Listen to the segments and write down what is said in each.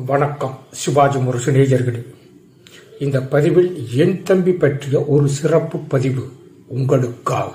வணக்கம் சிவாஜி முரசு நேயர்களே இந்த பதிவில் என் தம்பி பற்றிய ஒரு சிறப்பு பதிவு உங்களுக்காக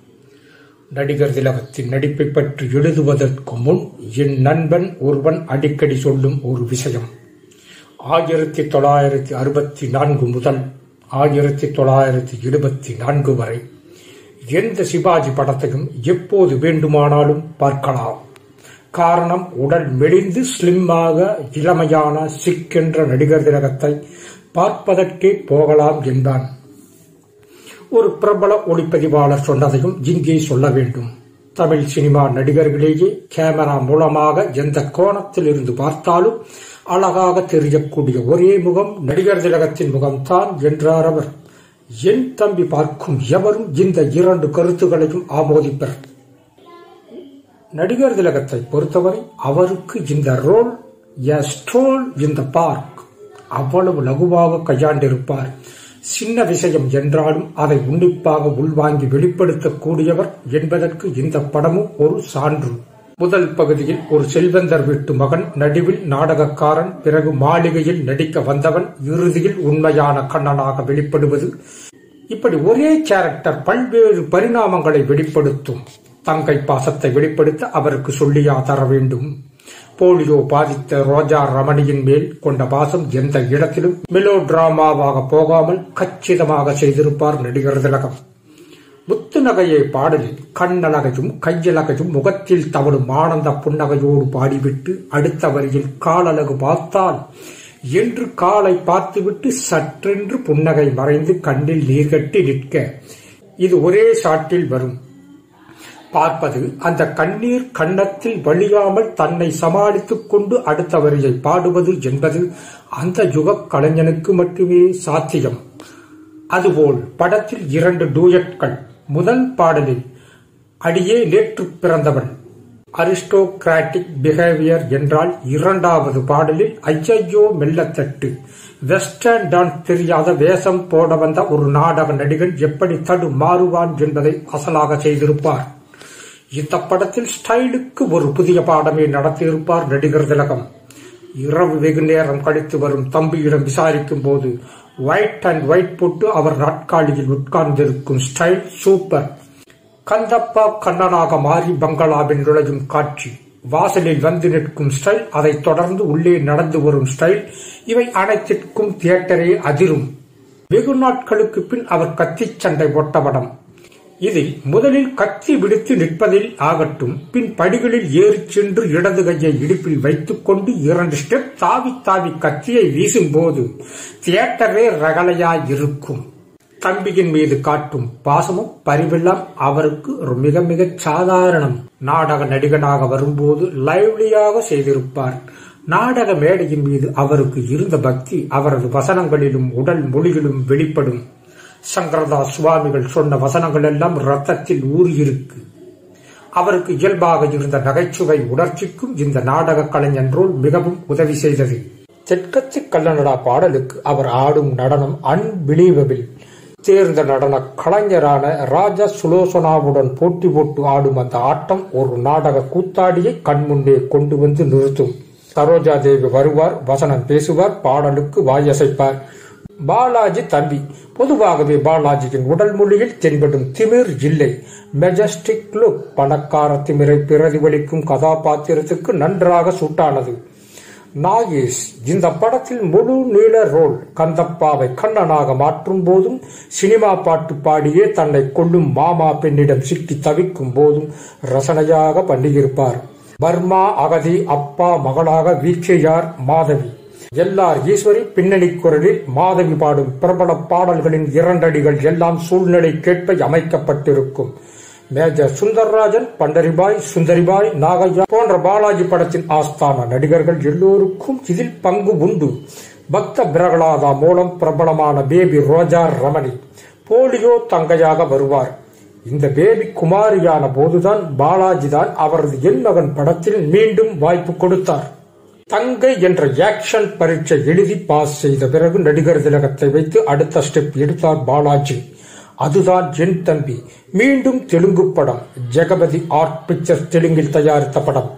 நடிகர் திலகத்தின் நடிப்பை பற்றி எழுதுவதற்கு முன் என் நண்பன் ஒருவன் அடிக்கடி சொல்லும் ஒரு விஷயம் ஆயிரத்தி தொள்ளாயிரத்தி அறுபத்தி நான்கு முதல் ஆயிரத்தி தொள்ளாயிரத்தி எழுபத்தி நான்கு வரை எந்த சிவாஜி படத்தையும் எப்போது வேண்டுமானாலும் பார்க்கலாம் காரணம் உடல் மெலிந்து ஸ்லிம்மாக இளமையான சிக்கென்ற நடிகர் திலகத்தை பார்ப்பதற்கே போகலாம் என்றான் ஒரு பிரபல ஒளிப்பதிவாளர் சொன்னதையும் இங்கே சொல்ல வேண்டும் தமிழ் சினிமா நடிகர்களேயே கேமரா மூலமாக எந்த கோணத்தில் இருந்து பார்த்தாலும் அழகாக தெரியக்கூடிய ஒரே முகம் நடிகர் திலகத்தின் முகம்தான் என்றார் அவர் என் தம்பி பார்க்கும் எவரும் இந்த இரண்டு கருத்துகளையும் ஆமோதிப்பர் நடிகர் திலகத்தை பொறுத்தவரை அவருக்கு இந்த ரோல் எ ஸ்ட்ரோல் இந்த பார்க் அவ்வளவு லகுவாக கையாண்டிருப்பார் சின்ன விஷயம் என்றாலும் அதை உன்னிப்பாக உள்வாங்கி வெளிப்படுத்தக்கூடியவர் என்பதற்கு இந்த படமும் ஒரு சான்று முதல் பகுதியில் ஒரு செல்வந்தர் வீட்டு மகன் நடுவில் நாடகக்காரன் பிறகு மாளிகையில் நடிக்க வந்தவன் இறுதியில் உண்மையான கண்ணனாக வெளிப்படுவது இப்படி ஒரே கேரக்டர் பல்வேறு பரிணாமங்களை வெளிப்படுத்தும் தங்கை பாசத்தை வெளிப்படுத்த அவருக்கு சொல்லியா தர வேண்டும் போலியோ பாதித்த ரோஜா ரமணியின் மேல் கொண்ட பாசம் எந்த இடத்திலும் மெலோ டிராமாவாக போகாமல் கச்சிதமாக செய்திருப்பார் நடிகர் திலகம் முத்துநகையை பாடலில் கண்ணழகையும் கையழகையும் முகத்தில் தவழும் ஆனந்த புன்னகையோடு பாடிவிட்டு அடுத்த வரியில் காலழகு பார்த்தால் என்று காலை பார்த்துவிட்டு சற்றென்று புன்னகை மறைந்து கண்ணில் நீர் கட்டி நிற்க இது ஒரே ஷாட்டில் வரும் பார்ப்பது அந்த கண்ணீர் கன்னத்தில் வழியாமல் தன்னை சமாளித்துக் கொண்டு அடுத்த வரியை பாடுவது என்பது அந்த யுக கலைஞனுக்கு மட்டுமே சாத்தியம் அதுபோல் படத்தில் இரண்டு டூயட்கள் முதல் பாடலில் அடியே நேற்று பிறந்தவன் அரிஸ்டோகிராட்டிக் பிஹேவியர் என்றால் இரண்டாவது பாடலில் ஐயையோ மெல்லத்தட்டு வெஸ்டர்ன் டான்ஸ் தெரியாத வேஷம் போட வந்த ஒரு நாடக நடிகன் எப்படி தடு மாறுவான் என்பதை அசலாக செய்திருப்பார் இந்த படத்தில் ஸ்டைலுக்கு ஒரு புதிய பாடமே நடத்தியிருப்பார் நடிகர் திலகம் இரவு வெகு நேரம் கழித்து வரும் தம்பியிடம் விசாரிக்கும் போது ஒயிட் அண்ட் ஒயிட் போட்டு அவர் நாட்காலியில் உட்கார்ந்திருக்கும் ஸ்டைல் சூப்பர் கந்தப்பா கண்ணனாக மாறி பங்களாவில் நுழையும் காட்சி வாசலில் வந்து நிற்கும் ஸ்டைல் அதைத் தொடர்ந்து உள்ளே நடந்து வரும் ஸ்டைல் இவை அனைத்திற்கும் தியேட்டரே அதிரும் வெகு நாட்களுக்கு பின் அவர் கத்திச் சண்டை போட்ட படம் இதில் முதலில் கத்தி விடுத்து நிற்பதில் ஆகட்டும் பின் படிகளில் ஏறிச் சென்று இடது கையை இடுப்பில் வைத்துக் கொண்டு இரண்டு ஸ்டெப் தாவி தாவி கத்தியை வீசும்போது தியேட்டரே ரகலையாயிருக்கும் தம்பியின் மீது காட்டும் பாசமும் பரிவெல்லாம் அவருக்கு ஒரு மிக மிக சாதாரணம் நாடக நடிகனாக வரும்போது லைவ்லியாக செய்திருப்பார் நாடக மேடையின் மீது அவருக்கு இருந்த பக்தி அவரது வசனங்களிலும் உடல் மொழியிலும் வெளிப்படும் சங்கரதாஸ் சுவாமிகள் சொன்ன வசனங்கள் எல்லாம் ரத்தத்தில் ஊறியிருக்கு அவருக்கு இயல்பாக இருந்த நகைச்சுவை உணர்ச்சிக்கும் இந்த நாடக கலைஞன் ரோல் மிகவும் உதவி செய்தது தெற்கத்து கல்லனடா பாடலுக்கு அவர் ஆடும் நடனம் அன்பிலீவபிள் தேர்ந்த நடன கலைஞரான ராஜா சுலோசனாவுடன் போட்டி போட்டு ஆடும் அந்த ஆட்டம் ஒரு நாடக கூத்தாடியை கண்முன்னே கொண்டு வந்து நிறுத்தும் சரோஜா தேவி வருவார் வசனம் பேசுவார் பாடலுக்கு வாயசைப்பார் பாலாஜி தம்பி பொதுவாகவே பாலாஜியின் உடல் மொழியில் தென்படும் திமிர் இல்லை மெஜஸ்டிக் லுக் பணக்கார திமிரை பிரதிபலிக்கும் கதாபாத்திரத்துக்கு நன்றாக சூட்டானது நாகேஷ் இந்த படத்தில் முழு நீள ரோல் கந்தப்பாவை கண்ணனாக மாற்றும் போதும் சினிமா பாட்டு பாடியே தன்னை கொள்ளும் மாமா பெண்ணிடம் சிக்கி தவிக்கும் போதும் ரசனையாக பண்ணியிருப்பார் பர்மா அகதி அப்பா மகளாக வீழ்ச்சியார் மாதவி எல்லார் ஈஸ்வரி பின்னணி குரலில் மாதவி பாடும் பிரபல பாடல்களின் இரண்டடிகள் எல்லாம் சூழ்நிலை கேட்பை அமைக்கப்பட்டிருக்கும் மேஜர் சுந்தர்ராஜன் பண்டரிபாய் சுந்தரிபாய் நாகையா போன்ற பாலாஜி படத்தின் ஆஸ்தான நடிகர்கள் எல்லோருக்கும் இதில் பங்கு உண்டு பக்த பிரகலாதா மூலம் பிரபலமான பேபி ரோஜா ரமணி போலியோ தங்கையாக வருவார் இந்த பேபி குமாரியான போதுதான் பாலாஜி தான் அவரது என் மகன் படத்தில் மீண்டும் வாய்ப்பு கொடுத்தார் தங்கை என்ற ஆக்ஷன் பரீட்சை எழுதி பாஸ் செய்த பிறகு நடிகர் திலகத்தை வைத்து அடுத்த ஸ்டெப் எடுத்தார் பாலாஜி அதுதான் என் தம்பி மீண்டும் தெலுங்கு படம் ஜெகபதி ஆர்ட் பிக்சர் தெலுங்கில் தயாரித்த படம்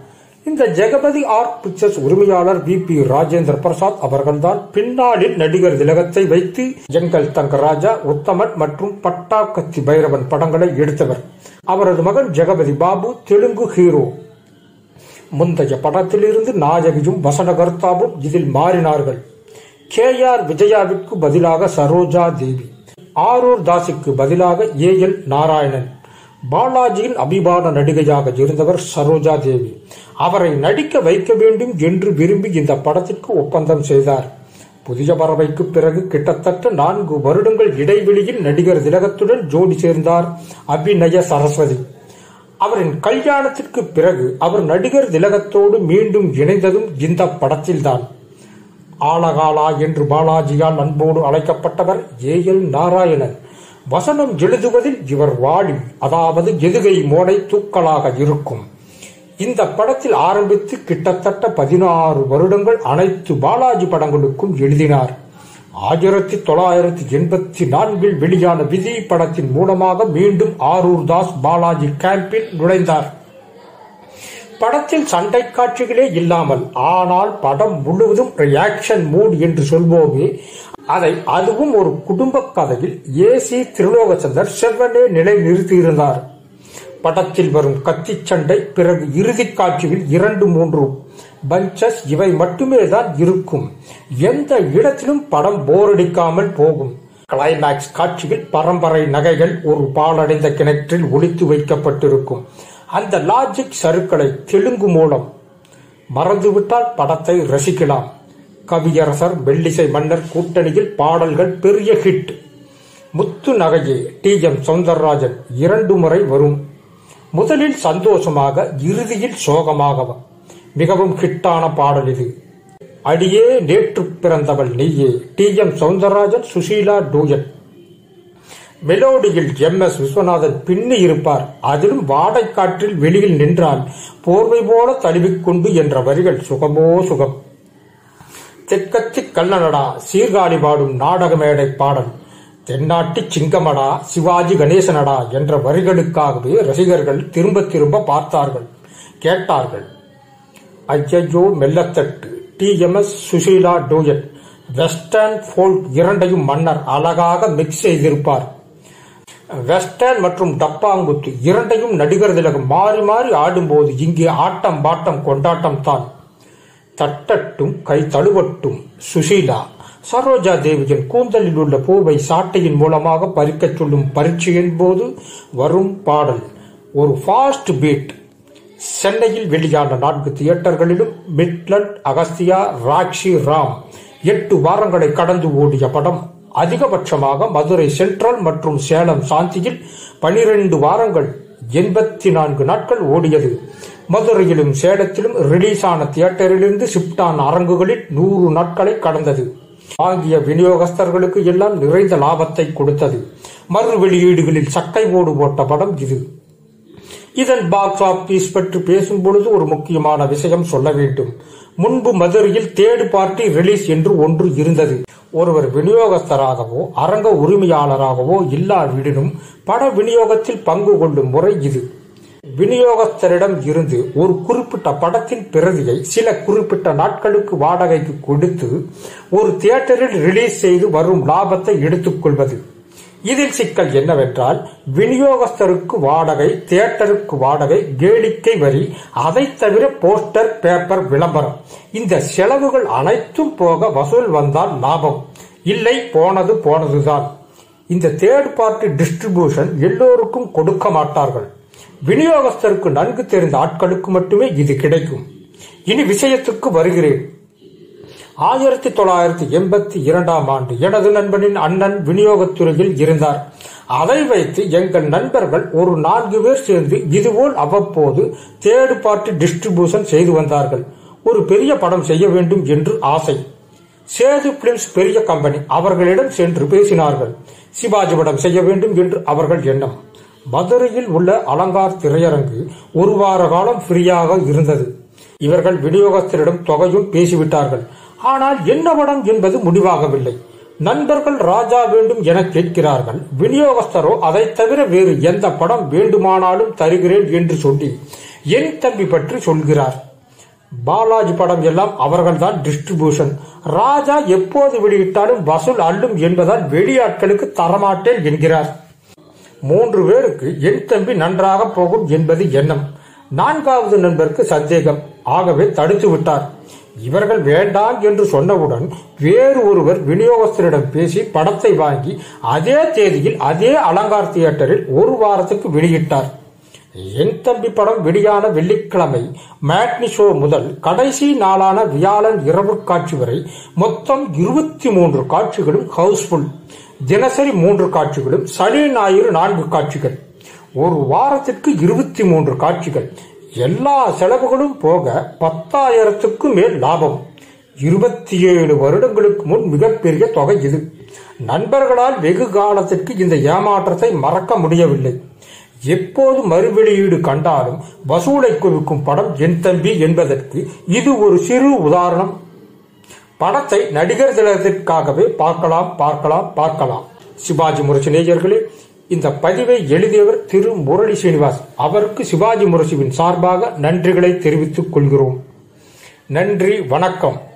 இந்த ஜெகபதி ஆர்ட் பிக்சர்ஸ் உரிமையாளர் வி பி ராஜேந்திர பிரசாத் அவர்கள்தான் பின்னாளில் நடிகர் திலகத்தை வைத்து எங்கள் தங்கராஜா உத்தமன் மற்றும் பட்டாக்கத்தி பைரவன் படங்களை எடுத்தவர் அவரது மகன் ஜெகபதி பாபு தெலுங்கு ஹீரோ முந்தைய படத்திலிருந்து நாயகியும் வசனகர்த்தாவும் இதில் மாறினார்கள் கே ஆர் விஜயாவிற்கு பதிலாக சரோஜா தேவி ஆரூர் தாஸுக்கு பதிலாக ஏ எல் நாராயணன் பாலாஜியின் அபிமான நடிகையாக இருந்தவர் சரோஜா தேவி அவரை நடிக்க வைக்க வேண்டும் என்று விரும்பி இந்த படத்திற்கு ஒப்பந்தம் செய்தார் புதிய பறவைக்கு பிறகு கிட்டத்தட்ட நான்கு வருடங்கள் இடைவெளியில் நடிகர் திலகத்துடன் ஜோடி சேர்ந்தார் அபிநய சரஸ்வதி அவரின் கல்யாணத்திற்கு பிறகு அவர் நடிகர் திலகத்தோடு மீண்டும் இணைந்ததும் இந்த படத்தில்தான் ஆலகாலா என்று பாலாஜியால் அன்போடு அழைக்கப்பட்டவர் ஏ எல் நாராயணன் வசனம் எழுதுவதில் இவர் வாடி அதாவது எதுகை மோடை தூக்கலாக இருக்கும் இந்த படத்தில் ஆரம்பித்து கிட்டத்தட்ட பதினாறு வருடங்கள் அனைத்து பாலாஜி படங்களுக்கும் எழுதினார் ஆயிரத்தி தொள்ளாயிரத்தி எண்பத்தி நான்கில் வெளியான விதி படத்தின் மூலமாக மீண்டும் ஆரூர் தாஸ் பாலாஜி கேம்பில் நுழைந்தார் படத்தில் சண்டை காட்சிகளே இல்லாமல் ஆனால் படம் முழுவதும் ரியாக்ஷன் மூட் என்று சொல்வோமே அதை அதுவும் ஒரு குடும்ப கதையில் ஏசி திருலோகச்சந்தர் செவ்வனே நிலை நிறுத்தியிருந்தார் படத்தில் வரும் கத்திச் சண்டை பிறகு இறுதிக் காட்சியில் இரண்டு மூன்று பஞ்சஸ் இவை மட்டுமே தான் இருக்கும் எந்த இடத்திலும் படம் போரடிக்காமல் போகும் கிளைமேக்ஸ் காட்சியில் பரம்பரை நகைகள் ஒரு பாலடைந்த கிணற்றில் ஒளித்து வைக்கப்பட்டிருக்கும் அந்த லாஜிக் சருக்களை தெலுங்கு மூலம் மறந்துவிட்டால் படத்தை ரசிக்கலாம் கவியரசர் வெள்ளிசை மன்னர் கூட்டணியில் பாடல்கள் பெரிய ஹிட் முத்து நகையே டி எம் சௌந்தரராஜன் இரண்டு முறை வரும் முதலில் சந்தோஷமாக இறுதியில் சோகமாக மிகவும் ஹிட்டான பாடல் இது அடியே நேற்று பிறந்தவள் நீயே T M Soundararajan Susheela duet மெலோடியில் எம் எஸ் விஸ்வநாதன் பின்னி இருப்பார் அதிலும் வாடைக்காற்றில் வெளியில் நின்றால் போர்வை போல தழுவிக்கொண்டு என்ற வரிகள் சுகமோ சுகம் தெற்கத்தி கல்லனடா சீர்காழி பாடும் நாடக மேடை பாடல் தென்னாட்டி சிங்கமடா சிவாஜி கணேசனடா என்ற வரிகளுக்காகவே ரசிகர்கள் திரும்ப திரும்ப பார்த்தார்கள் கேட்டார்கள் ஐயையோ மெல்லத்தட்டு T M S Susheela duet western folk இரண்டையும் மன்னர் அழகாக மிக்ஸ் செய்திருப்பார் வெஸ்டர்ன் மற்றும் டப்பாங்குத்து இரண்டையும் நடிகர் திலகம் மாறி மாறி ஆடும்போது இங்கே ஆட்டம் பாட்டம் கொண்டாட்டம் தான் தட்டட்டும் கை தழுவட்டும் சுஷீலா சரோஜா தேவியின் கூந்தலில் உள்ள பூவை சாட்டையின் மூலமாக பறிக்கச் சொல்லும் பரீட்சையின் போது வரும் பாடல் ஒரு ஃபாஸ்ட் பீட் சென்னையில் வெளியான நான்கு தியேட்டர்களிலும் மிட்லண்ட் அகஸ்தியா ராக்ஷி ராம் எட்டு வாரங்களை கடந்து ஓடிய படம் அதிகபட்சமாக மதுரை சென்ட்ரல் மற்றும் சேலம் சாந்தியில் பனிரெண்டு வாரங்கள் எண்பத்தி நான்கு நாட்கள் ஓடியது மதுரையிலும் சேலத்திலும் ரிலீஸ் ஆன தியேட்டரிலிருந்து ஷிப்டான் அரங்குகளில் நூறு நாட்களை கடந்தது வாங்கிய விநியோகஸ்தர்களுக்கு எல்லாம் நிறைந்த லாபத்தை கொடுத்தது மறு வெளியீடுகளில் சட்டை ஓடு போட்ட படம் இது இதன் பாக்ஸ் ஆபீஸ் பற்றி பேசும் பொழுது ஒரு முக்கியமான விஷயம் சொல்ல வேண்டும் முன்பு மதுரையில் தேர்டு பார்ட்டி ரிலீஸ் என்று ஒன்று இருந்தது ஒருவர் விநியோகஸ்தராகவோ அரங்க உரிமையாளராகவோ இல்லாவிடனும் பட விநியோகத்தில் பங்கு கொள்ளும் முறை இது விநியோகஸ்தரிடம் இருந்து ஒரு குறிப்பிட்ட படத்தின் பிரதியை சில குறிப்பிட்ட நாட்களுக்கு வாடகைக்கு கொடுத்து ஒரு தியேட்டரில் ரிலீஸ் செய்து வரும் லாபத்தை எடுத்துக்கொள்வது இதில் சிக்கல் என்னவென்றால் விநியோகஸ்தருக்கு வாடகை தியேட்டருக்கு வாடகை கேளிக்கை வரி அதை தவிர போஸ்டர் பேப்பர் விளம்பரம் இந்த செலவுகள் அனைத்தும் போக வசூல் வந்தால் லாபம் இல்லை போனது போனதுதான் இந்த தேர்ட் பார்ட்டி டிஸ்ட்ரிபியூஷன் எல்லோருக்கும் கொடுக்க மாட்டார்கள் விநியோகஸ்தருக்கு நன்கு தெரிந்த ஆட்களுக்கு மட்டுமே இது கிடைக்கும் இனி விஷயத்துக்கு வருகிறேன் ஆயிரத்தி தொள்ளாயிரத்தி எண்பத்தி இரண்டாம் ஆண்டு எனது நண்பனின் அண்ணன் விநியோகத்துறையில் இருந்தார் அதை வைத்து எங்கள் நண்பர்கள் ஒரு நான்கு பேர் சேர்ந்து இதுபோல் அவ்வப்போது தேர்டு பார்ட்டி டிஸ்ட்ரிபியூஷன் செய்து வந்தார்கள் ஒரு பெரிய படம் செய்ய வேண்டும் என்று ஆசை சேது பிலிம்ஸ் பெரிய கம்பெனி அவர்களிடம் சென்று பேசினார்கள் சிவாஜி படம் செய்ய வேண்டும் என்று அவர்கள் எண்ணம் மதுரையில் உள்ள அலங்கார் திரையரங்கு ஒரு வார காலம் ஃப்ரீயாக இருந்தது இவர்கள் விநியோகஸ்தரிடம் தொகையும் பேசிவிட்டார்கள் ஆனால் என்ன படம் என்பது முடிவாகவில்லை நண்பர்கள் ராஜா வேண்டும் என கேட்கிறார்கள் விநியோகஸ்தரோ அதை தவிர வேறு எந்த படம் வேண்டுமானாலும் தருகிறேன் என்று சொல்லி என் தம்பி பற்றி சொல்கிறார் பாலாஜி படம் எல்லாம் அவர்கள்தான் டிஸ்ட்ரிபியூஷன் ராஜா எப்போது வெளியிட்டாலும் வசூல் அள்ளும் என்பதால் வெளியாட்களுக்கு தரமாட்டேன் என்கிறார் மூன்று பேருக்கு என் தம்பி நன்றாக போகும் என்பது எண்ணம் நான்காவது நண்பருக்கு சந்தேகம் ஆகவே தடுத்து விட்டார் இவர்கள் வேண்டாம் என்று சொன்னவுடன் வேறு ஒருவர் விநியோகஸ்தரிடம் பேசி படத்தை வாங்கி அதே தேதியில் அதே அலங்கார் தியேட்டரில் ஒரு வாரத்துக்கு வெளியிட்டார் என் தம்பி படம் வெளியான வெள்ளிக்கிழமை மேட்னி ஷோ முதல் கடைசி நாளான வியாழன் இரவு காட்சி வரை மொத்தம் இருபத்தி மூன்று காட்சிகளும் ஹவுஸ்ஃபுல் தினசரி மூன்று காட்சிகளும் சனி ஞாயிறு நான்கு காட்சிகள் ஒரு வாரத்திற்கு இருபத்தி மூன்று காட்சிகள் எல்லா செலவுகளும் போக பத்தாயிரத்துக்கும் மேல் லாபம் இருபத்தி ஏழு வருடங்களுக்கு முன் மிகப்பெரிய தொகை இது நண்பர்களால் வெகு காலத்திற்கு இந்த ஏமாற்றத்தை மறக்க முடியவில்லை எப்போது மறுவெளியீடு கண்டாலும் வசூலை குவிக்கும் படம் என் தம்பி என்பதற்கு இது ஒரு சிறு உதாரணம் படத்தை நடிகர் திலகத்திற்காகவே பார்க்கலாம் பார்க்கலாம் பார்க்கலாம் சிவாஜி முரசு நேயர்களே இந்த பதிவை எழுதியவர் திரு முரளி சீனிவாஸ் அவருக்கு சிவாஜி முரசுவின் சார்பாக நன்றிகளை தெரிவித்துக் கொள்கிறோம் நன்றி வணக்கம்